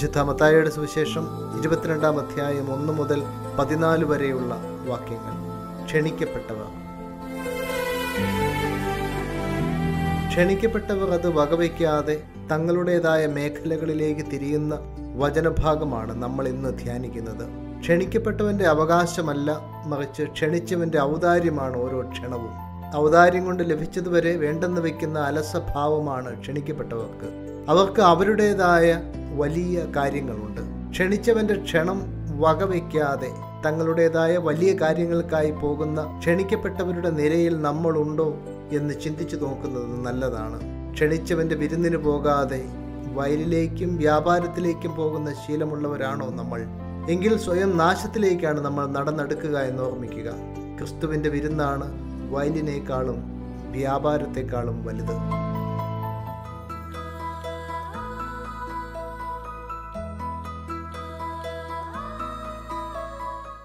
വിശുദ്ധ മത്തായിയുടെ സുവിശേഷം ഇരുപത്തിരണ്ടാം അധ്യായം ഒന്ന് മുതൽ പതിനാല് വരെയുള്ള വാക്യങ്ങൾ ക്ഷണിക്കപ്പെട്ടവർ ക്ഷണിക്കപ്പെട്ടവർ അത് വകവയ്ക്കാതെ തങ്ങളുടേതായ മേഖലകളിലേക്ക് തിരിയുന്ന വചനഭാഗമാണ് നമ്മൾ ഇന്ന് ധ്യാനിക്കുന്നത് ക്ഷണിക്കപ്പെട്ടവന്റെ അവകാശമല്ല മറിച്ച് ക്ഷണിച്ചവന്റെ ഔദാര്യമാണ് ഓരോ ക്ഷണവും ഔദാര്യം കൊണ്ട് ലഭിച്ചതുവരെ വേണ്ടെന്ന് വെക്കുന്ന അലസഭാവമാണ് ക്ഷണിക്കപ്പെട്ടവർക്ക് അവർക്ക് അവരുടേതായ വലിയ കാര്യങ്ങളുണ്ട് ക്ഷണിച്ചവന്റെ ക്ഷണം വകവയ്ക്കാതെ തങ്ങളുടേതായ വലിയ കാര്യങ്ങൾക്കായി പോകുന്ന ക്ഷണിക്കപ്പെട്ടവരുടെ നിരയിൽ നമ്മളുണ്ടോ എന്ന് ചിന്തിച്ചു നോക്കുന്നത് നല്ലതാണ് ക്ഷണിച്ചവന്റെ വിരുന്നിന് പോകാതെ വയലിലേക്കും വ്യാപാരത്തിലേക്കും പോകുന്ന ശീലമുള്ളവരാണോ നമ്മൾ എങ്കിൽ സ്വയം നാശത്തിലേക്കാണ് നമ്മൾ നടന്നെടുക്കുക എന്ന് ഓർമ്മിക്കുക ക്രിസ്തുവിൻ്റെ വിരുന്നാണ് വയലിനേക്കാളും വ്യാപാരത്തെക്കാളും വലുത്